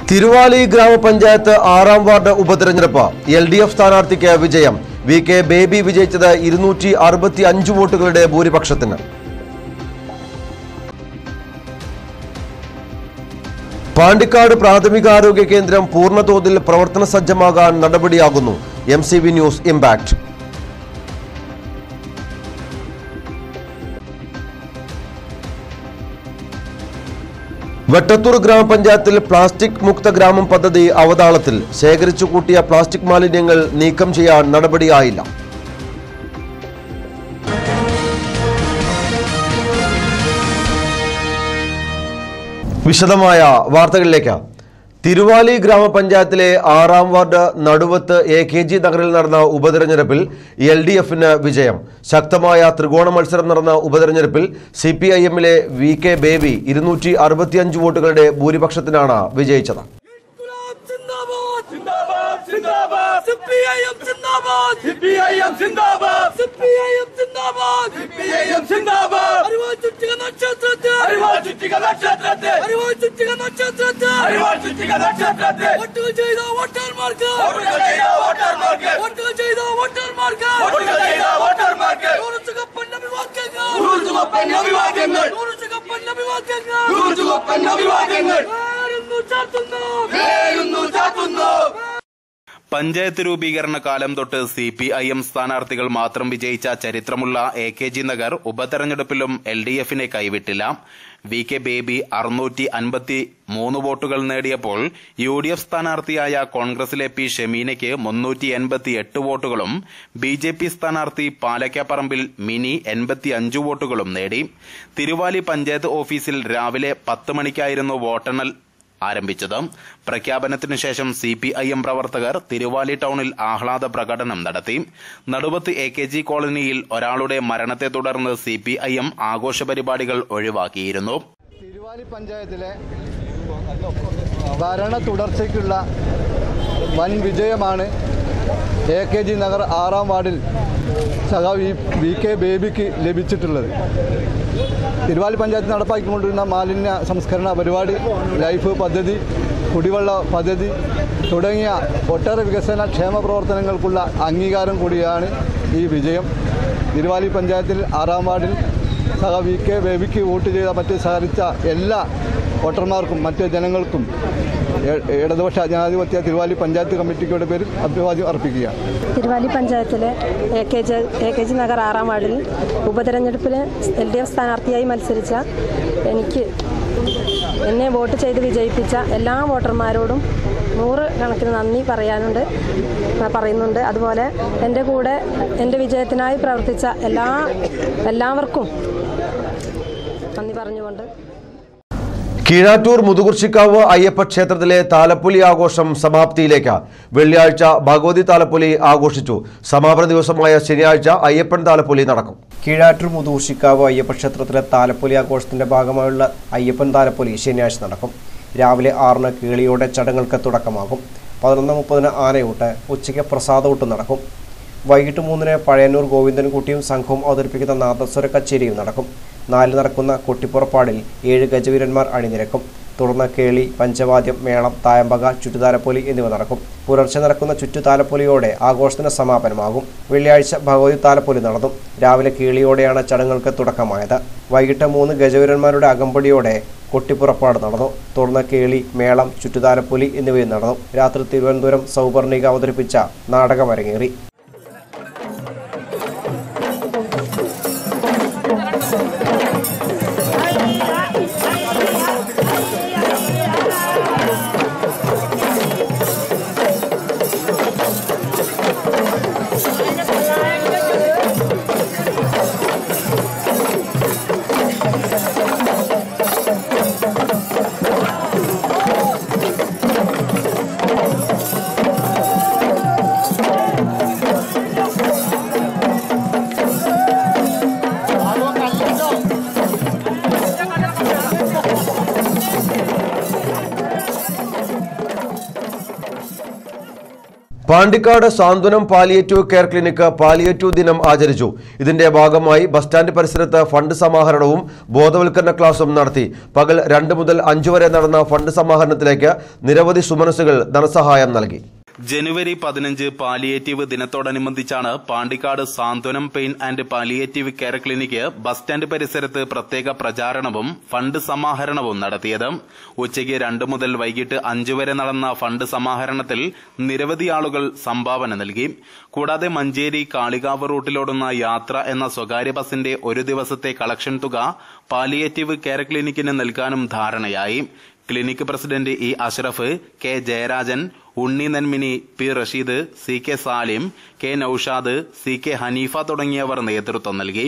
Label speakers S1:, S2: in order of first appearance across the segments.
S1: തിരുവാലി ഗ്രാമപഞ്ചായത്ത് ആറാം വാർഡ് ഉപതെരഞ്ഞെടുപ്പ് എൽ ഡി എഫ് സ്ഥാനാർത്ഥിക്ക് വിജയം വി കെ ബേബി വിജയിച്ചത് ഇരുന്നൂറ്റി അറുപത്തി അഞ്ച് വോട്ടുകളുടെ ഭൂരിപക്ഷത്തിന് പാണ്ടിക്കാട് പ്രാഥമികാരോഗ്യ കേന്ദ്രം പൂർണ്ണതോതിൽ പ്രവർത്തന സജ്ജമാകാൻ നടപടിയാകുന്നു M C V news impact Vettathur ഗ്രാമപഞ്ചായത്തിൽ പ്ലാസ്റ്റിക് മുക്ത ഗ്രാമം പദ്ധതി അവതാളത്തിൽ ശേഖരിച്ചു കൂട്ടിയ പ്ലാസ്റ്റിക് മാലിന്യങ്ങൾ നീക്കം ചെയ്യാൻ നടപടിയായില്ല വിശദമായ വാർത്തകളിലേക്ക് തിരുവാലി ഗ്രാമപഞ്ചായത്തിലെ ആറാം ward Naduvath A K G നഗറിൽ നടന്ന ഉപതെരഞ്ഞെടുപ്പിൽ എൽ ഡി എഫിന് വിജയം ശക്തമായ ത്രികോണ മത്സരം നടന്ന ഉപതെരഞ്ഞെടുപ്പിൽ സി പി ഐ എമ്മിലെ വി കെ ബേബി ഇരുന്നൂറ്റി അറുപത്തിയഞ്ച് വോട്ടുകളുടെ ഭൂരിപക്ഷത്തിനാണ് വിജയിച്ചത്
S2: ഇൻകുലാബ് സിന്ദാബാദ് സിന്ദാബാദ് സിന്ദാബാദ് സിപിഐഎം സിന്ദാബാദ് സിപിഐഎം സിന്ദാബാദ് സിപിഐഎം സിന്ദാബാദ് സിപിഐഎം സിന്ദാബാദ് അറിവാൾ ചുറ്റിക നക്ഷത്രത്തെ അറിവാൾ ചുറ്റിക നക്ഷത്രത്തെ അറിവാൾ ചുറ്റിക നക്ഷത്രത്തെ അറിവാൾ ചുറ്റിക നക്ഷത്രത്തെ വോട്ടുകൾ ചെയ്ത വോട്ടർമാർക്ക് വോട്ടുകൾ ചെയ്ത വോട്ടർമാർക്ക് വോട്ടുകൾ ചെയ്ത വോട്ടർമാർക്ക് വോട്ടുകൾ ചെയ്ത വോട്ടർമാർക്ക് നൂറ് ചുവപ്പൻ അഭിവാദ്യങ്ങൾ നൂറ് ചുവപ്പൻ അഭിവാദ്യങ്ങൾ നൂറ് ചുവപ്പൻ അഭിവാദ്യങ്ങൾ നൂറ് ചുവപ്പൻ അഭിവാദ്യങ്ങൾ വേരുന്നു ചാത്തുന്നു വേരുന്നു ചാത്തുന്നു
S3: പഞ്ചായത്ത് രൂപീകരണ കാലം തൊട്ട് സി പി ഐ എം സ്ഥാനാർത്ഥികൾ മാത്രം വിജയിച്ച ചരിത്രമുള്ള എ കെ ജി നഗർ ഉപതെരഞ്ഞെടുപ്പിലും എൽ ഡി എഫിനെ കൈവിട്ടില്ല വി കെ ബേബി അറുന്നൂറ്റി അൻപത്തി മൂന്ന് വോട്ടുകൾ നേടിയപ്പോൾ യു ഡി എഫ് സ്ഥാനാർത്ഥിയായ കോൺഗ്രസിലെ പി ഷെമീനയ്ക്ക് മുന്നൂറ്റി എൺപത്തി എട്ട് വോട്ടുകളും ബി ജെ പി സ്ഥാനാർത്ഥി പാലക്കാപ്പറമ്പിൽ മിനി എൺപത്തി അഞ്ച് വോട്ടുകളും നേടി തിരുവാലി പഞ്ചായത്ത് ഓഫീസിൽ രാവിലെ പത്ത് മണിക്കായിരുന്നു വോട്ടെണ്ണൽ ആരംഭിച്ചത് പ്രഖ്യാപനത്തിനു ശേഷം സി പി ഐ എം പ്രവർത്തകർ തിരുവാലി ടൌണിൽ ആഹ്ലാദ പ്രകടനം നടത്തി നടുവത്ത് എ കെ ജി കോളനിയിൽ ഒരാളുടെ മരണത്തെ തുടർന്ന് സി പി ഐ എം ആഘോഷ പരിപാടികൾ ഒഴിവാക്കിയിരുന്നു
S4: തിരുവാലി പഞ്ചായത്തിലെ ഭരണ തുടർച്ചയ്ക്കുള്ള വൻ വിജയമാണ് എ കെ ജി നഗർ ആറാം വാർഡിൽ സഖാ വി വി കെ ബേബിക്ക് ലഭിച്ചിട്ടുള്ളത് തിരുവാലി പഞ്ചായത്ത് നടപ്പാക്കിക്കൊണ്ടിരുന്ന മാലിന്യ സംസ്കരണ പരിപാടി ലൈഫ് പദ്ധതി കുടിവെള്ള പദ്ധതി തുടങ്ങിയ ഒട്ടേറെ വികസന ക്ഷേമ പ്രവർത്തനങ്ങൾക്കുള്ള അംഗീകാരം കൂടിയാണ് ഈ വിജയം തിരുവാലി പഞ്ചായത്തിൽ ആറാം വാർഡിൽ സഹ വി കെ ബേബിക്ക് വോട്ട് ചെയ്ത മറ്റ് സഹകരിച്ച എല്ലാ വോട്ടർമാർക്കും മറ്റ് ജനങ്ങൾക്കും ഇ- ഇടതുപക്ഷ ജനാധിപത്യ തിരുവാലി പഞ്ചായത്ത് കമ്മിറ്റിയുടെ പേരിൽ അഭിവാദ്യം അർപ്പിക്കുകയാണ്
S5: തിരുവാലി പഞ്ചായത്തിലെ A K G A K G Nagar ആറാം വാർഡിൽ ഉപതെരഞ്ഞെടുപ്പിൽ എൽ ഡി എഫ് സ്ഥാനാർത്ഥിയായി മത്സരിച്ച എനിക്ക് എന്നെ വോട്ട് ചെയ്ത് വിജയിപ്പിച്ച എല്ലാ വോട്ടർമാരോടും നൂറ് കണക്കിന് നന്ദി പറയാനുണ്ട് പറയുന്നുണ്ട് അതുപോലെ എൻ്റെ കൂടെ എൻ്റെ വിജയത്തിനായി പ്രവർത്തിച്ച എല്ലാ എല്ലാവർക്കും നന്ദി പറഞ്ഞുകൊണ്ട്
S1: കീഴാറ്റൂർ മുതുകുർശിക്കാവ് അയ്യപ്പ ക്ഷേത്രത്തിലെ താലപ്പൊലി ആഘോഷം സമാപ്തിയിലേക്ക് വെള്ളിയാഴ്ച ഭഗവതി താലപ്പൊലി ആഘോഷിച്ചു സമാപന ദിവസമായ ശനിയാഴ്ച അയ്യപ്പൻ താലപ്പൊലി നടക്കും
S6: കീഴാറ്റൂർ മുതൂർശിക്കാവ് അയ്യപ്പ ക്ഷേത്രത്തിലെ താലപ്പൊലി ആഘോഷത്തിന്റെ ഭാഗമായുള്ള അയ്യപ്പൻ താലപ്പൊലി ശനിയാഴ്ച നടക്കും രാവിലെ ആറിന് കീളിയോടെ ചടങ്ങുകൾക്ക് തുടക്കമാകും പതിനൊന്ന് മുപ്പതിന് ആനയൂട്ട് ഉച്ചയ്ക്ക് പ്രസാദൂട്ട് നടക്കും വൈകിട്ട് മൂന്നിന് പഴയന്നൂർ ഗോവിന്ദൻകുട്ടിയും സംഘവും അവതരിപ്പിക്കുന്ന നാദസ്വര കച്ചേരിയും നടക്കും നാലിന് നടക്കുന്ന കൊട്ടിപ്പുറപ്പാടിൽ ഏഴ് ഗജവീരന്മാർ അണിനിരക്കും തുടർന്ന് കേളി പഞ്ചവാദ്യം മേളം തായമ്പക ചുറ്റുതാലപ്പൊലി എന്നിവ നടക്കും പുലർച്ചെ നടക്കുന്ന ചുറ്റുതാലപ്പൊലിയോടെ ആഘോഷത്തിന് സമാപനമാകും വെള്ളിയാഴ്ച ഭഗവതി താലപ്പൊലി നടന്നു രാവിലെ കീളിയോടെയാണ് ചടങ്ങുകൾക്ക് തുടക്കമായത് വൈകിട്ട് മൂന്ന് ഗജവീരന്മാരുടെ അകമ്പടിയോടെ കൊട്ടിപ്പുറപ്പാട് നടന്നു തുടർന്ന് കേളി മേളം ചുറ്റുതാലപ്പൊലി എന്നിവയും നടന്നു രാത്രി തിരുവനന്തപുരം സൗപർണിക അവതരിപ്പിച്ച നാടകം അരങ്ങേറി
S1: Pandikkad Santhwanam palliative care clinic palliative ദിനം ആചരിച്ചു ഇതിന്റെ ഭാഗമായി ബസ് സ്റ്റാൻഡ് പരിസരത്ത് ഫണ്ട് സമാഹരണവും ബോധവൽക്കരണ ക്ലാസും നടത്തി പകൽ രണ്ട് മുതൽ അഞ്ചു വരെ നടന്ന ഫണ്ട് സമാഹരണത്തിലേക്ക് നിരവധി സുമനസുകൾ ധനസഹായം നൽകി
S3: ജനുവരി പതിനഞ്ച് പാലിയേറ്റീവ് ദിനത്തോടനുബന്ധിച്ചാണ് Pandikkad Santhwanam pain and palliative care clinic bus stand പരിസരത്ത് പ്രത്യേക പ്രചാരണവും ഫണ്ട് സമാഹരണവും നടത്തിയത് ഉച്ചയ്ക്ക് രണ്ട് മുതൽ വൈകിട്ട് അഞ്ചു വരെ നടന്ന ഫണ്ട് സമാഹരണത്തിൽ നിരവധി ആളുകൾ സംഭാവന നൽകി കൂടാതെ മഞ്ചേരി കാളികാവ് റൂട്ടിലോടുന്ന യാത്ര എന്ന സ്വകാര്യ ബസിന്റെ ഒരു ദിവസത്തെ കളക്ഷൻ തുക പാലിയേറ്റീവ് കെയർ ക്ലിനിക്കിന് നൽകാനും ധാരണയായി clinic president E Ashraf K Jayarajan Unni Nanmini P Rasheed C K Salim K Noushad C K Haneefa തുടങ്ങിയവർ നേതൃത്വം നൽകി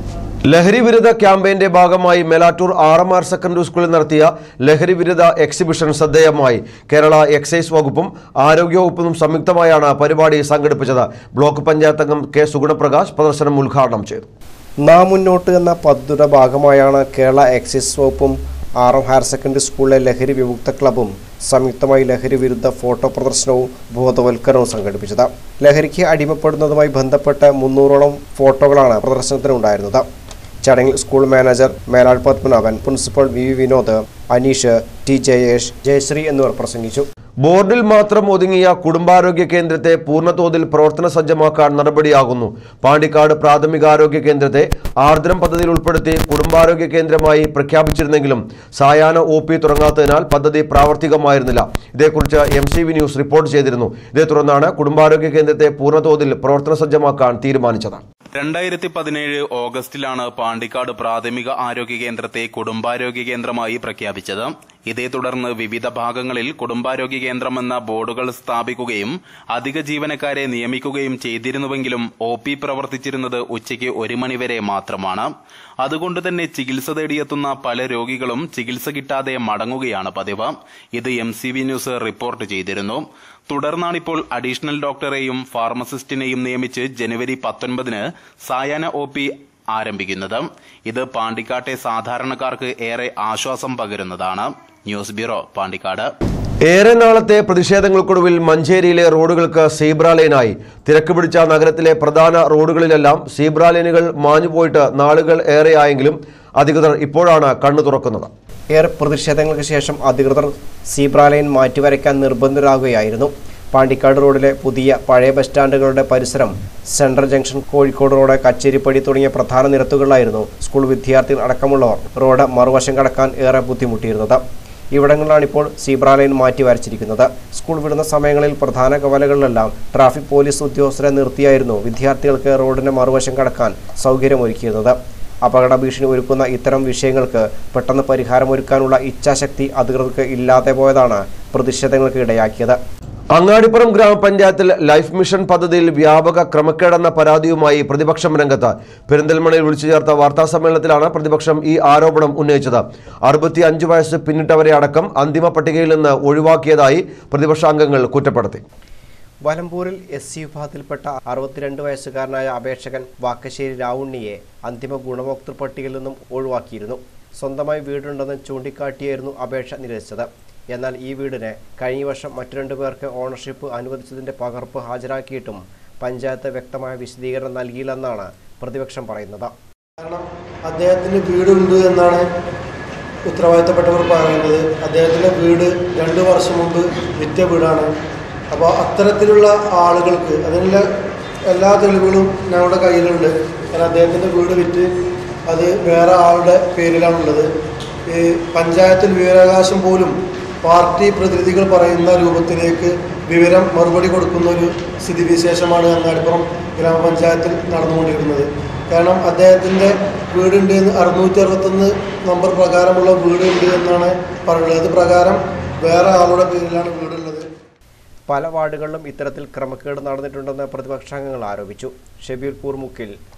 S1: ലഹരി വിരുദ്ധ ക്യാമ്പയിന്റെ ഭാഗമായി Melattur R M R secondary സ്കൂളിൽ നടത്തിയ ലഹരി വിരുദ്ധ എക്സിബിഷൻ ശ്രദ്ധേയമായി കേരള എക്സൈസ് വകുപ്പും ആരോഗ്യവകുപ്പും സംയുക്തമായാണ് പരിപാടി സംഘടിപ്പിച്ചത് ബ്ലോക്ക് പഞ്ചായത്ത് അംഗം കെ സുഗുണപ്രകാശ് പ്രദർശനം ഉദ്ഘാടനം ചെയ്തു
S6: നാം മുന്നോട്ട് എന്ന പദ്ധതിയുടെ ഭാഗമായാണ് കേരള എക്സൈസ് വകുപ്പും ആർ എം ഹയർ സെക്കൻഡറി സ്കൂളിലെ ലഹരി വിമുക്ത ക്ലബും സംയുക്തമായി ലഹരി വിരുദ്ധ ഫോട്ടോ പ്രദർശനവും ബോധവൽക്കരണവും സംഘടിപ്പിച്ചത് ലഹരിക്ക് അടിമപ്പെടുന്നതുമായി ബന്ധപ്പെട്ട് മുന്നൂറോളം ഫോട്ടോകളാണ് പ്രദർശനത്തിനുണ്ടായിരുന്നത് ചടങ്ങിൽ school manager Melal Padmanabhan principal V V Vinod Aneesh T Jayesh Jayasree എന്നിവർ പ്രസംഗിച്ചു
S1: ബോർഡിൽ മാത്രം ഒതുങ്ങിയ കുടുംബാരോഗ്യ കേന്ദ്രത്തെ പൂർണ്ണതോതിൽ പ്രവർത്തന സജ്ജമാക്കാൻ നടപടിയാകുന്നു പാണ്ടിക്കാട് പ്രാഥമികാരോഗ്യ കേന്ദ്രത്തെ ആർദ്രം പദ്ധതിയിൽ ഉൾപ്പെടുത്തി കുടുംബാരോഗ്യ കേന്ദ്രമായി പ്രഖ്യാപിച്ചിരുന്നെങ്കിലും സായാഹ്ന ഒ പി തുടങ്ങാത്തതിനാൽ പദ്ധതി പ്രാവർത്തികമായിരുന്നില്ല ഇതേക്കുറിച്ച് M C V news report ചെയ്തിരുന്നു ഇതേ തുടർന്നാണ് കുടുംബാരോഗ്യ കേന്ദ്രത്തെ പൂർണ്ണതോതിൽ പ്രവർത്തന സജ്ജമാക്കാൻ തീരുമാനിച്ചത്
S3: രണ്ടായിരത്തി പതിനേഴ് ഓഗസ്റ്റിലാണ് പാണ്ടിക്കാട് പ്രാഥമിക ആരോഗ്യ കേന്ദ്രത്തെ കുടുംബാരോഗ്യ കേന്ദ്രമായി പ്രഖ്യാപിച്ചത് ഇതേ തുടർന്ന് വിവിധ ഭാഗങ്ങളിൽ കുടുംബാരോഗ്യ കേന്ദ്രമെന്ന ബോർഡുകൾ സ്ഥാപിക്കുകയും അധിക ജീവനക്കാരെ നിയമിക്കുകയും ചെയ്തിരുന്നുവെങ്കിലും ഒ പി പ്രവർത്തിച്ചിരുന്നത് ഉച്ചയ്ക്ക് ഒരു മണിവരെ മാത്രമാണ് അതുകൊണ്ട് തന്നെ ചികിത്സ തേടിയെത്തുന്ന പല രോഗികളും ചികിത്സ കിട്ടാതെ മടങ്ങുകയാണ് പതിവ് ഇത് M C V news report ചെയ്തിരുന്നു തുടർന്നാണിപ്പോൾ അഡീഷണൽ ഡോക്ടറെയും ഫാർമസിസ്റ്റിനെയും നിയമിച്ച് ജനുവരി പത്തൊൻപതിന് സായാഹ്ന ഒ പി ആരംഭിക്കുന്നത് ഇത് പാണ്ടിക്കാട്ടെ സാധാരണക്കാർക്ക് ഏറെ ആശ്വാസം പകരുന്നതാണ് ന്യൂസ് ബ്യൂറോ പാണ്ടിക്കാട്
S1: ഏറെ നാളത്തെ പ്രതിഷേധങ്ങൾക്കൊടുവിൽ മഞ്ചേരിയിലെ റോഡുകൾക്ക് സീബ്ര ലൈനായി തിരക്ക് പിടിച്ച നഗരത്തിലെ പ്രധാന റോഡുകളിലെല്ലാം സീബ്ര ലൈനുകൾ മാഞ്ഞുപോയിട്ട് നാളുകൾ ഏറെയായെങ്കിലും അധികൃതർ ഇപ്പോഴാണ് കണ്ണു തുറക്കുന്നത്
S6: ഏറെ പ്രതിഷേധങ്ങൾക്ക് ശേഷം അധികൃതർ സീബ്ര ലൈൻ മാറ്റിവരയ്ക്കാൻ നിർബന്ധരാകുകയായിരുന്നു പാണ്ടിക്കാട് റോഡിലെ പുതിയ പഴയ ബസ് സ്റ്റാൻഡുകളുടെ പരിസരം central junction Kozhikode road Kacheripadi തുടങ്ങിയ പ്രധാന നിരത്തുകളിലായിരുന്നു സ്കൂൾ വിദ്യാർത്ഥികൾ അടക്കമുള്ളവർ റോഡ് മറുവശം കടക്കാൻ ഏറെ ബുദ്ധിമുട്ടിയിരുന്നത് ഇവിടങ്ങളിലാണ് ഇപ്പോൾ സീബ്ര ലൈൻ മാറ്റി വരച്ചിരിക്കുന്നത് സ്കൂൾ വിടുന്ന സമയങ്ങളിൽ പ്രധാന കവലകളിലെല്ലാം ട്രാഫിക് പോലീസ് ഉദ്യോഗസ്ഥരെ നിർത്തിയായിരുന്നു വിദ്യാർത്ഥികൾക്ക് റോഡിന്റെ മറുവശം കടക്കാൻ സൗകര്യമൊരുക്കിയിരുന്നത് അപകട ഭീഷണി ഒരുക്കുന്ന ഇത്തരം വിഷയങ്ങൾക്ക് പെട്ടെന്ന് പരിഹാരമൊരുക്കാനുള്ള ഇച്ഛാശക്തി അധികൃതർക്ക് ഇല്ലാതെ പോയതാണ് പ്രതിഷേധങ്ങൾക്ക് ഇടയാക്കിയത്
S1: അങ്ങാടിപ്പുറം ഗ്രാമപഞ്ചായത്തിൽ ലൈഫ് മിഷൻ പദ്ധതിയിൽ വ്യാപക ക്രമക്കേടെന്ന പരാതിയുമായി പ്രതിപക്ഷം രംഗത്ത് പെരിന്തൽമണയിൽ വിളിച്ചു ചേർത്ത വാർത്താ സമ്മേളനത്തിലാണ് പ്രതിപക്ഷം ഈ ആരോപണം ഉന്നയിച്ചത് അറുപത്തി അഞ്ച് വയസ്സ് പിന്നിട്ടവരെ അടക്കം അന്തിമ പട്ടികയിൽ നിന്ന് ഒഴിവാക്കിയതായി പ്രതിപക്ഷാംഗങ്ങൾ കുറ്റപ്പെടുത്തി
S6: വലമ്പൂരിൽ എസ് സി വിഭാഗത്തിൽപ്പെട്ട അറുപത്തിരണ്ട് വയസ്സുകാരനായ അപേക്ഷകൻ വാക്കശ്ശേരി രാവുണ്ണിയെ അന്തിമ ഗുണഭോക്തൃ പട്ടികയിൽ നിന്നും ഒഴിവാക്കിയിരുന്നു സ്വന്തമായി വീടുണ്ടെന്ന് ചൂണ്ടിക്കാട്ടിയായിരുന്നു അപേക്ഷ നിരസിച്ചത് എന്നാൽ ഈ വീടിന് കഴിഞ്ഞ വർഷം മറ്റു രണ്ടു പേർക്ക് ഓണർഷിപ്പ് അനുവദിച്ചതിന്റെ പകർപ്പ് ഹാജരാക്കിയിട്ടും പഞ്ചായത്ത് വ്യക്തമായ വിശദീകരണം നൽകിയില്ലെന്നാണ് പ്രതിപക്ഷം പറയുന്നത്
S7: കാരണം അദ്ദേഹത്തിന് വീടുണ്ട് എന്നാണ് ഉത്തരവാദിത്തപ്പെട്ടവർ പറയുന്നത് അദ്ദേഹത്തിൻ്റെ വീട് രണ്ട് വർഷം മുമ്പ് വിറ്റ വീടാണ് അപ്പോൾ അത്തരത്തിലുള്ള ആളുകൾക്ക് അതിനുള്ള എല്ലാ തെളിവുകളും ഞങ്ങളുടെ കയ്യിലുണ്ട് കാരണം അദ്ദേഹത്തിൻ്റെ വീട് വിറ്റ് അത് വേറെ ആളുടെ പേരിലാണുള്ളത് ഈ പഞ്ചായത്തിൽ വിവരാവകാശം പോലും പാർട്ടി പ്രതിനിധികൾ പറയുന്ന രൂപത്തിലേക്ക് വിവരം മറുപടി കൊടുക്കുന്ന ഒരു സ്ഥിതിവിശേഷമാണ് അങ്ങാടിപ്പുറം ഗ്രാമപഞ്ചായത്തിൽ നടന്നുകൊണ്ടിരിക്കുന്നത് കാരണം അദ്ദേഹത്തിൻ്റെ വീടുണ്ട് എന്ന് അറുന്നൂറ്റി അറുപത്തൊന്ന് നമ്പർ പ്രകാരമുള്ള വീടുണ്ട് എന്നാണ് പറയുന്നത് അത് പ്രകാരം വേറെ ആളുടെ പേരിലാണ് വീടുള്ളത്
S6: പല വാർഡുകളിലും ഇത്തരത്തിൽ ക്രമക്കേട് നടന്നിട്ടുണ്ടെന്ന് പ്രതിപക്ഷാംഗങ്ങൾ ആരോപിച്ചു ഷബീർ കൂർമുക്കിൽ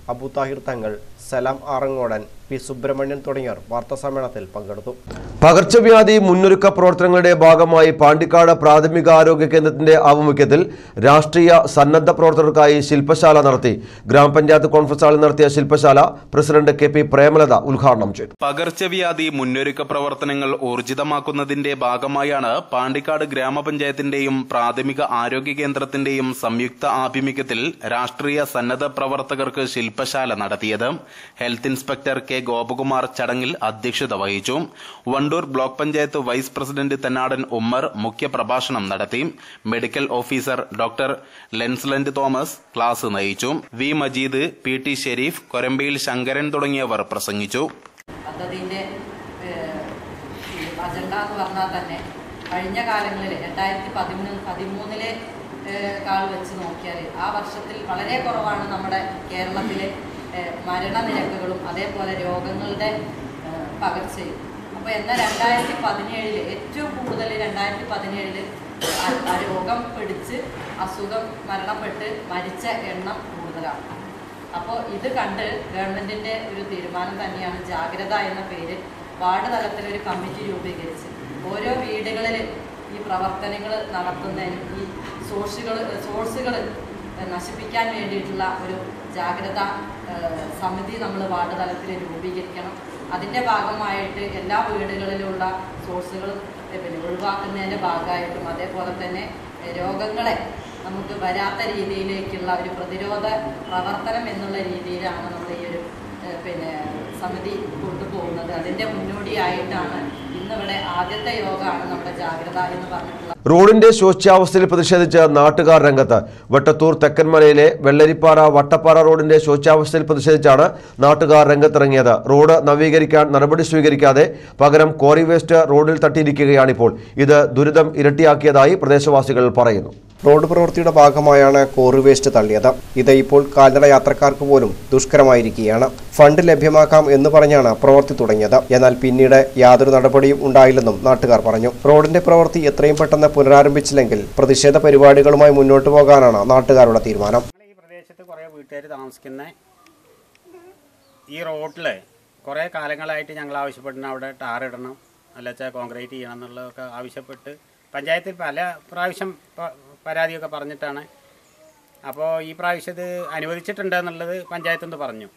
S6: അബു താഹിർ തങ്ങൾ സലാം ആറങ്ങോടൻ പി സുബ്രഹ്മണ്യൻ തുടങ്ങിയവർ വാർത്താസമ്മേളനത്തിൽ പങ്കെടുത്തു
S1: പകർച്ചവ്യാധി മുന്നൊരുക്ക പ്രവർത്തനങ്ങളുടെ ഭാഗമായി പാണ്ടിക്കാട് പ്രാഥമിക ആരോഗ്യ കേന്ദ്രത്തിന്റെ ആഭിമുഖ്യത്തിൽ രാഷ്ട്രീയ സന്നദ്ധ പ്രവർത്തകർക്കായി ശില്പശാല നടത്തി ഗ്രാമപഞ്ചായത്ത് കോൺഫറൻസ് ഹാളിൽ നടത്തിയ ശില്പശാല പ്രസിഡന്റ് കെ പി പ്രേമലത ഉദ്ഘാടനം ചെയ്തു
S3: പകർച്ചവ്യാധി മുന്നൊരുക്ക പ്രവർത്തനങ്ങൾ ഊർജിതമാക്കുന്നതിന്റെ ഭാഗമായാണ് പാണ്ടിക്കാട് ഗ്രാമപഞ്ചായത്തിന്റെയും പ്രാഥമിക ആരോഗ്യ കേന്ദ്രത്തിന്റെയും സംയുക്ത ആഭിമുഖ്യത്തിൽ രാഷ്ട്രീയ സന്നദ്ധ പ്രവർത്തകർക്ക് ശില്പശാല നടത്തിയത് ഹെൽത്ത് ഇൻസ്പെക്ടർ കെ ഗോപകുമാർ ചടങ്ങിൽ അധ്യക്ഷത വഹിച്ചു Wandoor block panchayat vice president Thennadan Ummer മുഖ്യപ്രഭാഷണം നടത്തി മെഡിക്കൽ ഓഫീസർ ഡോക്ടർ ലെൻസ്ലൻഡ് തോമസ് ക്ലാസ് നയിച്ചു V Majeed P T Shereef Korambayil Sankaran തുടങ്ങിയവർ പ്രസംഗിച്ചു
S8: പദ്ധതിൻ്റെ അജണ്ട എന്ന് പറഞ്ഞാൽ തന്നെ കഴിഞ്ഞ കാലങ്ങളിൽ രണ്ടായിരത്തി പതിമൂന്ന് പതിമൂന്നിലെ കാൾ വെച്ച് നോക്കിയാൽ ആ വർഷത്തിൽ വളരെ കുറവാണ് നമ്മുടെ കേരളത്തിലെ ഏഹ്, മരണനിരക്കുകളും അതേപോലെ രോഗങ്ങളുടെ ഏഹ്, പകർച്ചയും അപ്പോൾ എന്നാൽ രണ്ടായിരത്തി പതിനേഴില് ഏറ്റവും കൂടുതൽ രണ്ടായിരത്തി പതിനേഴില് രോഗം പിടിച്ച് അസുഖം മരണപ്പെട്ട് മരിച്ച എണ്ണം കൂടുതലാണ് അപ്പോൾ ഇത് കണ്ട് ഗവൺമെന്റിന്റെ ഒരു തീരുമാനം തന്നെയാണ് ജാഗ്രത എന്ന പേര് വാർഡ് തലത്തിൽ ഒരു കമ്മിറ്റി രൂപീകരിച്ച് ഓരോ വീടുകളിൽ ഈ പ്രവർത്തനങ്ങൾ നടത്തുന്നതിനും ഈ സോഴ്സുകൾ സോഴ്സുകൾ നശിപ്പിക്കാൻ വേണ്ടിയിട്ടുള്ള ഒരു ജാഗ്രത ഏഹ്, സമിതി നമ്മൾ വാർഡ് തലത്തിൽ രൂപീകരിക്കണം അതിൻ്റെ ഭാഗമായിട്ട് എല്ലാ വീടുകളിലുള്ള സോഴ്സുകൾ ഏഹ്, പിന്നെ ഒഴിവാക്കുന്നതിൻ്റെ ഭാഗമായിട്ടും അതേപോലെ തന്നെ ഏഹ്, രോഗങ്ങളെ നമുക്ക് വരാത്ത രീതിയിലേക്കുള്ള ഒരു പ്രതിരോധ പ്രവർത്തനം എന്നുള്ള രീതിയിലാണ് നമ്മൾ ഈ ഒരു ഏഹ്, പിന്നെ സമിതി കൊണ്ടുപോകുന്നത് അതിൻ്റെ മുന്നോടിയായിട്ടാണ് ഇന്നിവിടെ ആദ്യത്തെ യോഗമാണ് നമ്മുടെ ജാഗ്രത എന്ന് പറഞ്ഞിട്ടുള്ള
S1: റോഡിന്റെ ശോച്യാവസ്ഥയിൽ പ്രതിഷേധിച്ച് നാട്ടുകാർ രംഗത്ത് വെട്ടത്തൂർ തെക്കൻമലയിലെ വെള്ളരിപ്പാറ വട്ടപ്പാറ റോഡിന്റെ ശോച്യാവസ്ഥയിൽ പ്രതിഷേധിച്ചാണ് നാട്ടുകാർ രംഗത്തിറങ്ങിയത് റോഡ് നവീകരിക്കാൻ നടപടി സ്വീകരിക്കാതെ പകരം കോറി വേസ്റ്റ് റോഡിൽ തട്ടിയിരിക്കുകയാണിപ്പോൾ ഇത് ദുരിതം ഇരട്ടിയാക്കിയതായി പ്രദേശവാസികൾ പറയുന്നു
S6: റോഡ് പ്രവൃത്തിയുടെ ഭാഗമായാണ് കോറി വേസ്റ്റ് തള്ളിയത് ഇത് ഇപ്പോൾ കാൽനട യാത്രക്കാർക്ക് പോലും ദുഷ്കരമായിരിക്കുകയാണ് ഫണ്ട് ലഭ്യമാക്കാം എന്ന് പറഞ്ഞാണ് പ്രവൃത്തി തുടങ്ങിയത് എന്നാൽ പിന്നീട് യാതൊരു നടപടിയും ഉണ്ടായില്ലെന്നും നാട്ടുകാർ പറഞ്ഞു റോഡിന്റെ പ്രവൃത്തി എത്രയും പെട്ടെന്ന് പുനരാരംഭിച്ചില്ലെങ്കിൽ പ്രതിഷേധ പരിപാടികളുമായി മുന്നോട്ടു പോകാനാണ് നാട്ടുകാരുടെ തീരുമാനം
S9: ഈ പ്രദേശത്ത് കുറേ വീട്ടുകാർ താമസിക്കുന്ന ഈ റോഡിൽ കുറേ കാലങ്ങളായിട്ട് ഞങ്ങൾ ആവശ്യപ്പെടുന്ന അവിടെ ടാർ ഇടണം അല്ലച്ചാൽ കോൺക്രീറ്റ് ചെയ്യണം എന്നുള്ളതൊക്കെ ആവശ്യപ്പെട്ട് പഞ്ചായത്തിൽ പല പ്രാവശ്യം പ- പരാതിയൊക്കെ പറഞ്ഞിട്ടാണ് അപ്പോൾ ഈ പ്രാവശ്യം ഇത് അനുവദിച്ചിട്ടുണ്ട് എന്നുള്ളത് പഞ്ചായത്തിൽ നിന്ന് പറഞ്ഞു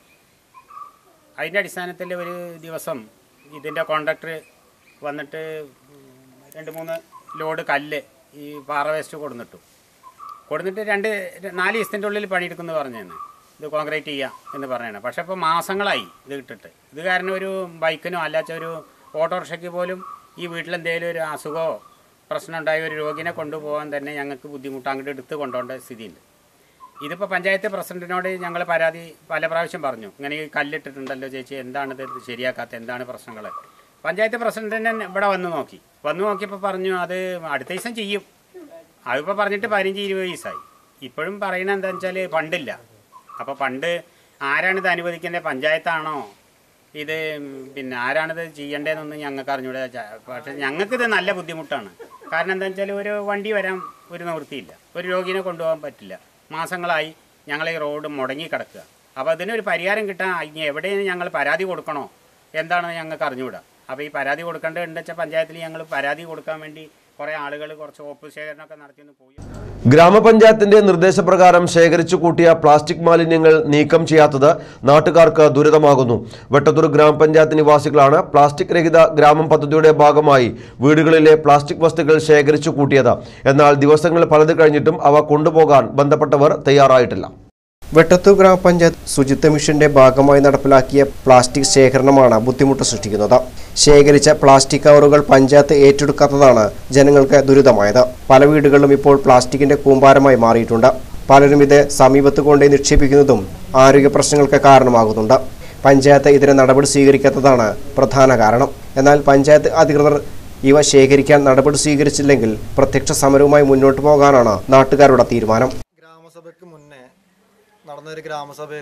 S9: അതിൻ്റെ അടിസ്ഥാനത്തിൽ ഒരു ദിവസം ഇതിൻ്റെ കോൺട്രാക്ടർ വന്നിട്ട് രണ്ട് മൂന്ന് ലോഡ് കല്ല് ഈ പാറ വേസ്റ്റ് കൊടുന്നിട്ടു കൊടുത്തിട്ട് രണ്ട് നാല് ദിവസത്തിൻ്റെ ഉള്ളിൽ പണിയെടുക്കുമെന്ന് പറഞ്ഞാണ് ഇത് കോൺക്രീറ്റ് ചെയ്യാം എന്ന് പറഞ്ഞാണ് പക്ഷേ ഇപ്പോൾ മാസങ്ങളായി ഇത് ഇട്ടിട്ട് ഇത് കാരണം ഒരു ബൈക്കിനോ അല്ലാച്ച ഒരു ഓട്ടോറിക്ഷയ്ക്ക് പോലും ഈ വീട്ടിലെന്തെങ്കിലും ഒരു അസുഖമോ പ്രശ്നം ഉണ്ടായ ഒരു രോഗിനെ കൊണ്ടുപോകാൻ തന്നെ ഞങ്ങൾക്ക് ബുദ്ധിമുട്ട് അങ്ങോട്ട് എടുത്ത് കൊണ്ടുപോകേണ്ട സ്ഥിതിയുണ്ട് ഇതിപ്പോൾ പഞ്ചായത്ത് പ്രസിഡന്റിനോട് ഞങ്ങൾ പരാതി പല പ്രാവശ്യം പറഞ്ഞു ഇങ്ങനെ ഈ കല്ലിട്ടിട്ടുണ്ടല്ലോ ചേച്ചി എന്താണ് ഇത് ശരിയാക്കാത്ത എന്താണ് പ്രശ്നങ്ങൾ പഞ്ചായത്ത് പ്രസിഡന്റ് തന്നെ ഇവിടെ വന്ന് നോക്കി വന്ന് നോക്കിയപ്പോൾ പറഞ്ഞു അത് അടുത്ത ദിവസം ചെയ്യും അതിപ്പോൾ പറഞ്ഞിട്ട് പതിനഞ്ച് ഇരുപത് ദിവസമായി ഇപ്പോഴും പറയുന്നത് എന്താണെന്ന് വെച്ചാൽ ഫണ്ടില്ല അപ്പോൾ ഫണ്ട് ആരാണിത് അനുവദിക്കേണ്ടത് പഞ്ചായത്താണോ ഇത് പിന്നെ ആരാണിത് ചെയ്യേണ്ടതെന്നൊന്നും ഞങ്ങൾക്ക് അറിഞ്ഞൂടെ പക്ഷേ ഞങ്ങൾക്കിത് നല്ല ബുദ്ധിമുട്ടാണ് കാരണം എന്താ വെച്ചാൽ ഒരു വണ്ടി വരാൻ ഒരു നിവൃത്തിയില്ല ഒരു രോഗിനെ കൊണ്ടുപോകാൻ പറ്റില്ല മാസങ്ങളായി ഞങ്ങൾ ഈ റോഡ് മുടങ്ങി കിടക്കുക അപ്പോൾ അതിനൊരു പരിഹാരം കിട്ടാൻ ഇനി എവിടെയും ഞങ്ങൾ പരാതി കൊടുക്കണോ എന്താണെന്ന് ഞങ്ങൾക്ക് അറിഞ്ഞുകൂടാ അപ്പോൾ ഈ പരാതി കൊടുക്കേണ്ടത് വെച്ചാൽ പഞ്ചായത്തിൽ ഞങ്ങൾ പരാതി കൊടുക്കാൻ വേണ്ടി കുറേ ആളുകൾ കുറച്ച് ഒപ്പ് ശേഖരണമൊക്കെ നടത്തിയൊന്ന് പോയി
S1: ഗ്രാമപഞ്ചായത്തിന്റെ നിർദ്ദേശപ്രകാരം ശേഖരിച്ചു കൂട്ടിയ പ്ലാസ്റ്റിക് മാലിന്യങ്ങൾ നീക്കം ചെയ്യാത്തത് നാട്ടുകാർക്ക് ദുരിതമാകുന്നു വെട്ടത്തൂർ ഗ്രാമപഞ്ചായത്ത് നിവാസികളാണ് പ്ലാസ്റ്റിക് രഹിത ഗ്രാമം പദ്ധതിയുടെ ഭാഗമായി വീടുകളിലെ പ്ലാസ്റ്റിക് വസ്തുക്കൾ ശേഖരിച്ചു കൂട്ടിയത് എന്നാൽ ദിവസങ്ങൾ പലത് കഴിഞ്ഞിട്ടും അവ കൊണ്ടുപോകാൻ ബന്ധപ്പെട്ടവർ തയ്യാറായിട്ടില്ല
S6: വെട്ടത്തൂർ ഗ്രാമപഞ്ചായത്ത് ശുചിത്വ മിഷന്റെ ഭാഗമായി നടപ്പിലാക്കിയ പ്ലാസ്റ്റിക് ശേഖരണമാണ് ബുദ്ധിമുട്ട് സൃഷ്ടിക്കുന്നത് ശേഖരിച്ച പ്ലാസ്റ്റിക് കവറുകൾ പഞ്ചായത്ത് ഏറ്റെടുക്കാത്തതാണ് ജനങ്ങൾക്ക് ദുരിതമായത് പല വീടുകളിലും ഇപ്പോൾ പ്ലാസ്റ്റിക്കിന്റെ കൂമ്പാരമായി മാറിയിട്ടുണ്ട് പലരും ഇത് സമീപത്ത് കൊണ്ടേ നിക്ഷേപിക്കുന്നതും ആരോഗ്യ പ്രശ്നങ്ങൾക്ക് കാരണമാകുന്നുണ്ട് പഞ്ചായത്ത് ഇതിന് നടപടി സ്വീകരിക്കാത്തതാണ് പ്രധാന കാരണം എന്നാൽ പഞ്ചായത്ത് അധികൃതർ ഇവ ശേഖരിക്കാൻ നടപടി സ്വീകരിച്ചില്ലെങ്കിൽ പ്രത്യക്ഷ സമരവുമായി മുന്നോട്ടു പോകാനാണ് നാട്ടുകാരുടെ തീരുമാനം
S10: ഗ്രാമസഭയ്ക്ക് മുന്നേ നടന്നൊരു ഗ്രാമസഭയിൽ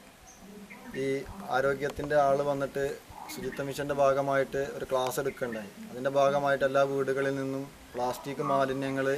S10: ഈ ആരോഗ്യത്തിൻ്റെ ആൾ വന്നിട്ട് ശുചിത്വ മിഷൻ്റെ ഭാഗമായിട്ട് ഒരു ക്ലാസ് എടുക്കുകയുണ്ടായി അതിൻ്റെ ഭാഗമായിട്ട് എല്ലാ വീടുകളിൽ നിന്നും പ്ലാസ്റ്റിക് മാലിന്യങ്ങൾ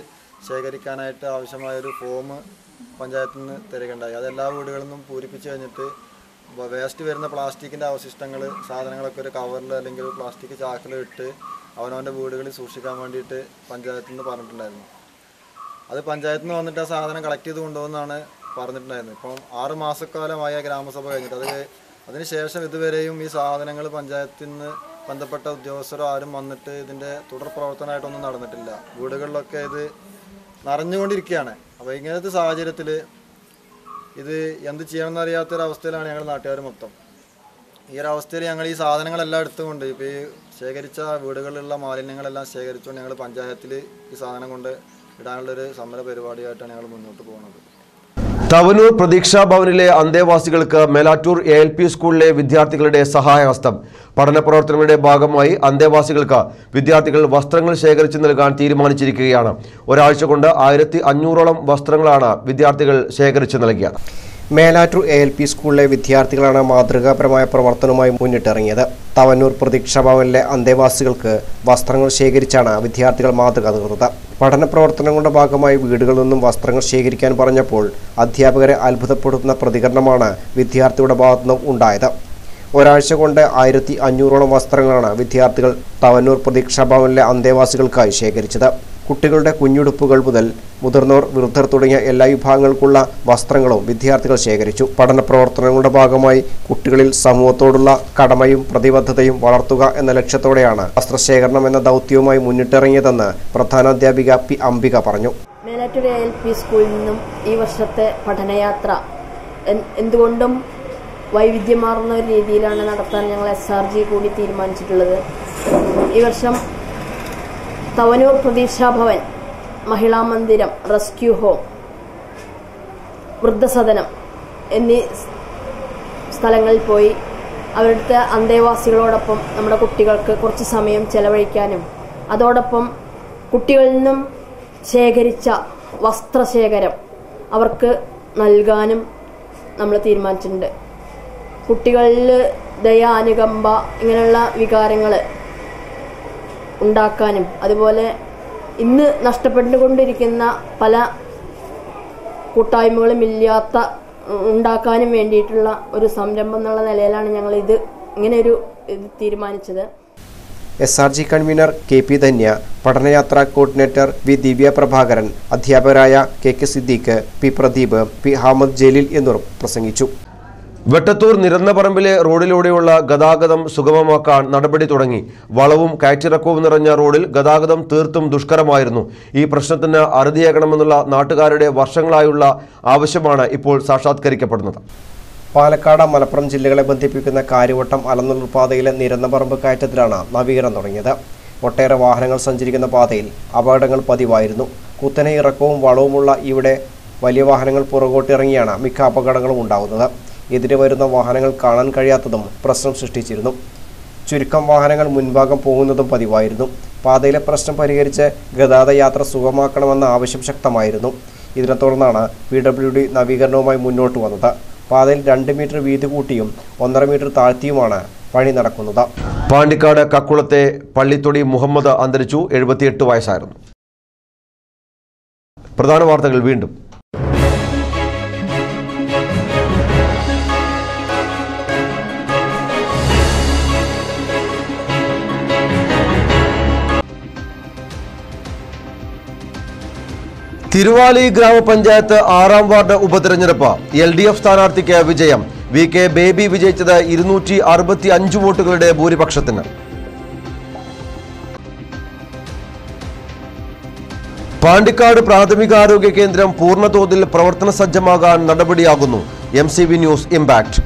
S10: ശേഖരിക്കാനായിട്ട് ആവശ്യമായൊരു ഫോം പഞ്ചായത്തിൽ നിന്ന് തരികയുണ്ടായി അത് എല്ലാ വീടുകളിൽ നിന്നും പൂരിപ്പിച്ച് കഴിഞ്ഞിട്ട് വേസ്റ്റ് വരുന്ന പ്ലാസ്റ്റിക്കിൻ്റെ അവശിഷ്ടങ്ങൾ സാധനങ്ങളൊക്കെ ഒരു കവറിൽ അല്ലെങ്കിൽ ഒരു പ്ലാസ്റ്റിക് ചാക്കിൽ ഇട്ട് അവനവൻ്റെ വീടുകളിൽ സൂക്ഷിക്കാൻ വേണ്ടിയിട്ട് പഞ്ചായത്തിൽ നിന്ന് പറഞ്ഞിട്ടുണ്ടായിരുന്നു അത് പഞ്ചായത്തിൽ നിന്ന് വന്നിട്ട് ആ സാധനം കളക്ട് ചെയ്ത് കൊണ്ടുപോകുന്നതാണ് പറഞ്ഞിട്ടുണ്ടായിരുന്നത് ഇപ്പം ആറ് മാസക്കാലമായ ഗ്രാമസഭ കഴിഞ്ഞിട്ട് അത് അതിനുശേഷം ഇതുവരെയും ഈ സാധനങ്ങൾ പഞ്ചായത്തിൽ നിന്ന് ബന്ധപ്പെട്ട ഉദ്യോഗസ്ഥരോ ആരും വന്നിട്ട് ഇതിൻ്റെ തുടർ പ്രവർത്തനമായിട്ടൊന്നും നടന്നിട്ടില്ല വീടുകളിലൊക്കെ ഇത് നിറഞ്ഞുകൊണ്ടിരിക്കുകയാണ് അപ്പോൾ ഇങ്ങനത്തെ സാഹചര്യത്തിൽ ഇത് എന്ത് ചെയ്യണമെന്ന് അറിയാത്തൊരവസ്ഥയിലാണ് ഞങ്ങൾ നാട്ടുകാർ മൊത്തം ഈ ഒരു അവസ്ഥയിൽ ഞങ്ങൾ ഈ സാധനങ്ങളെല്ലാം എടുത്തുകൊണ്ട് ഇപ്പോൾ ഈ ശേഖരിച്ച വീടുകളിലുള്ള മാലിന്യങ്ങളെല്ലാം ശേഖരിച്ചുകൊണ്ട് ഞങ്ങൾ പഞ്ചായത്തിൽ ഈ സാധനം കൊണ്ട് ഇടാനുള്ളൊരു സമര പരിപാടിയായിട്ടാണ് ഞങ്ങൾ മുന്നോട്ട് പോകുന്നത്
S1: തവനൂർ പ്രതീക്ഷാ ഭവനിലെ അന്തേവാസികൾക്ക് മേലാറ്റൂർ എ എൽ പി സ്കൂളിലെ വിദ്യാർത്ഥികളുടെ സഹായഹസ്തം പഠന പ്രവർത്തനങ്ങളുടെ ഭാഗമായി അന്തേവാസികൾക്ക് വിദ്യാർത്ഥികൾ വസ്ത്രങ്ങൾ ശേഖരിച്ചു നൽകാൻ തീരുമാനിച്ചിരിക്കുകയാണ് ഒരാഴ്ച കൊണ്ട് ആയിരത്തി അഞ്ഞൂറോളം വസ്ത്രങ്ങളാണ് വിദ്യാർത്ഥികൾ ശേഖരിച്ചു നൽകിയത്
S6: മേലാറ്റൂർ എ എൽ പി സ്കൂളിലെ വിദ്യാർത്ഥികളാണ് മാതൃകാപരമായ പ്രവർത്തനവുമായി മുന്നിട്ടിറങ്ങിയത് തവന്നൂർ പ്രതീക്ഷാ ഭവനിലെ അന്തേവാസികൾക്ക് വസ്ത്രങ്ങൾ ശേഖരിച്ചാണ് വിദ്യാർത്ഥികൾ മാതൃക തീർത്തത് പഠന പ്രവർത്തനങ്ങളുടെ ഭാഗമായി വീടുകളിൽ നിന്നും വസ്ത്രങ്ങൾ ശേഖരിക്കാൻ പറഞ്ഞപ്പോൾ അധ്യാപകരെ അത്ഭുതപ്പെടുത്തുന്ന പ്രതികരണമാണ് വിദ്യാർത്ഥിയുടെ ഭാഗത്തുനിന്നും ഉണ്ടായത് ഒരാഴ്ച കൊണ്ട് ആയിരത്തി അഞ്ഞൂറോളം വസ്ത്രങ്ങളാണ് വിദ്യാർത്ഥികൾ തവന്നൂർ പ്രതീക്ഷാ ഭവനിലെ അന്തേവാസികൾക്കായി ശേഖരിച്ചത് കുട്ടികളുടെ കുഞ്ഞുടുപ്പുകൾ മുതൽ മുതിർന്നവർ വൃദ്ധർ തുടങ്ങിയ എല്ലാ വിഭാഗങ്ങൾക്കുള്ള വസ്ത്രങ്ങളും വിദ്യാർത്ഥികൾ ശേഖരിച്ചു പഠന പ്രവർത്തനങ്ങളുടെ ഭാഗമായി കുട്ടികളിൽ സമൂഹത്തോടുള്ള കടമയും പ്രതിബദ്ധതയും വളർത്തുക എന്ന ലക്ഷ്യത്തോടെയാണ് വസ്ത്രശേഖരണം എന്ന ദൗത്യവുമായി മുന്നിട്ടിറങ്ങിയതെന്ന് പ്രധാനാധ്യാപിക പി അംബിക പറഞ്ഞു
S11: മേലാറ്റൂർ എ എൽ പി സ്കൂളിൽ നിന്നും ഈ വർഷത്തെ പഠനയാത്ര എൻ- എന്തുകൊണ്ടും വൈവിധ്യമാർന്ന ഒരു രീതിയിലാണ് നടത്താൻ ഞങ്ങൾ എസ് ആർ ജി കൂടി തീരുമാനിച്ചിട്ടുള്ളത് ഈ വർഷം തവനൂർ പ്രതീക്ഷാ ഭവൻ മഹിളാ മന്ദിരം റെസ്ക്യൂ ഹോം വൃദ്ധസദനം എന്നീ സ് സ്ഥലങ്ങളിൽ പോയി അവിടുത്തെ അന്തേവാസികളോടൊപ്പം നമ്മുടെ കുട്ടികൾക്ക് കുറച്ച് സമയം ചെലവഴിക്കാനും അതോടൊപ്പം കുട്ടികളിൽ നിന്നും ശേഖരിച്ച വസ്ത്രശേഖരം അവർക്ക് നൽകാനും നമ്മൾ തീരുമാനിച്ചിട്ടുണ്ട് കുട്ടികളിൽ ദയ അനുകമ്പ ഇങ്ങനെയുള്ള വികാരങ്ങൾ ഉണ്ടാക്കാനും അതുപോലെ ഇന്ന് നഷ്ടപ്പെട്ടുകൊണ്ടിരിക്കുന്ന പല കൂട്ടായ്മകളും ഇല്ലാത്ത ഉം, ഉണ്ടാക്കാനും വേണ്ടിയിട്ടുള്ള ഒരു സംരംഭം എന്നുള്ള നിലയിലാണ് ഞങ്ങൾ ഇത് ഇങ്ങനെ ഒരു ഇത് തീരുമാനിച്ചത്
S6: S R G convener K P Dhanya പഠനയാത്രാ കോർഡിനേറ്റർ വി ദിവ്യ പ്രഭാകരൻ അധ്യാപകരായ K K Siddique P Pradeep P Hamad Jaleel എന്നിവർ പ്രസംഗിച്ചു
S1: വെട്ടത്തൂർ നിരന്നപറമ്പിലെ റോഡിലൂടെയുള്ള ഗതാഗതം സുഗമമാക്കാൻ നടപടി തുടങ്ങി വളവും കയറ്റിറക്കവും നിറഞ്ഞ റോഡിൽ ഗതാഗതം തീർത്തും ദുഷ്കരമായിരുന്നു ഈ പ്രശ്നത്തിന് അറുതിയാക്കണമെന്നുള്ള നാട്ടുകാരുടെ വർഷങ്ങളായുള്ള ആവശ്യമാണ് ഇപ്പോൾ സാക്ഷാത്കരിക്കപ്പെടുന്നത്
S6: പാലക്കാട് മലപ്പുറം ജില്ലകളെ ബന്ധിപ്പിക്കുന്ന കാര്യവട്ടം അലനല്ലൂർ പാതയിലെ നിരന്നപറമ്പ് കയറ്റത്തിലാണ് നവീകരണം തുടങ്ങിയത് ഒട്ടേറെ വാഹനങ്ങൾ സഞ്ചരിക്കുന്ന പാതയിൽ അപകടങ്ങൾ പതിവായിരുന്നു കുത്തനെ ഇറക്കവും വളവുമുള്ള ഇവിടെ വലിയ വാഹനങ്ങൾ പുറകോട്ടിറങ്ങിയാണ് മിക്ക അപകടങ്ങളും ഉണ്ടാകുന്നത് എതിരെ വരുന്ന വാഹനങ്ങൾ കാണാൻ കഴിയാത്തതും പ്രശ്നം സൃഷ്ടിച്ചിരുന്നു ചുരുക്കം വാഹനങ്ങൾ മുൻഭാഗം പോകുന്നതും പതിവായിരുന്നു പാതയിലെ പ്രശ്നം പരിഹരിച്ച് ഗതാഗത യാത്ര സുഗമമാക്കണമെന്ന ആവശ്യം ശക്തമായിരുന്നു ഇതിനെ തുടർന്നാണ് പി ഡബ്ല്യു ഡി നവീകരണവുമായി മുന്നോട്ട് വന്നത് പാതയിൽ രണ്ട് മീറ്റർ വീതി കൂട്ടിയും ഒന്നര മീറ്റർ താഴ്ത്തിയുമാണ് പണി നടക്കുന്നത്
S1: പാണ്ടിക്കാട് കക്കുളത്തെ പള്ളിത്തൊടി മുഹമ്മദ് അന്തരിച്ചു എഴുപത്തിയെട്ട് വയസ്സായിരുന്നു പ്രധാന വാർത്തകൾ വീണ്ടും തിരുവാലി ഗ്രാമപഞ്ചായത്ത് ആറാം വാർഡ് ഉപതെരഞ്ഞെടുപ്പ് എൽ ഡി എഫ് സ്ഥാനാർത്ഥിക്ക് വിജയം വി കെ ബേബി വിജയിച്ചത് ഇരുന്നൂറ്റി അറുപത്തി അഞ്ച് വോട്ടുകളുടെ ഭൂരിപക്ഷത്തിന് പാണ്ടിക്കാട് പ്രാഥമികാരോഗ്യ കേന്ദ്രം പൂർണ്ണതോതിൽ പ്രവർത്തന സജ്ജമാകാൻ നടപടിയാകുന്നു M C V news impact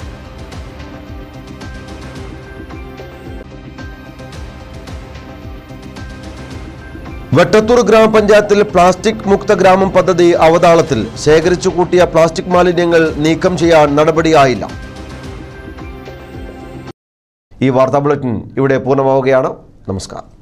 S1: Vettathur ഗ്രാമപഞ്ചായത്തിൽ പ്ലാസ്റ്റിക് മുക്ത ഗ്രാമം പദ്ധതി അവതാളത്തിൽ ശേഖരിച്ചു കൂട്ടിയ പ്ലാസ്റ്റിക് മാലിന്യങ്ങൾ നീക്കം ചെയ്യാൻ നടപടിയായില്ല ഈ വാർത്താ ബുള്ളറ്റിൻ ഇവിടെ പൂർണ്ണമാവുകയാണ് നമസ്കാരം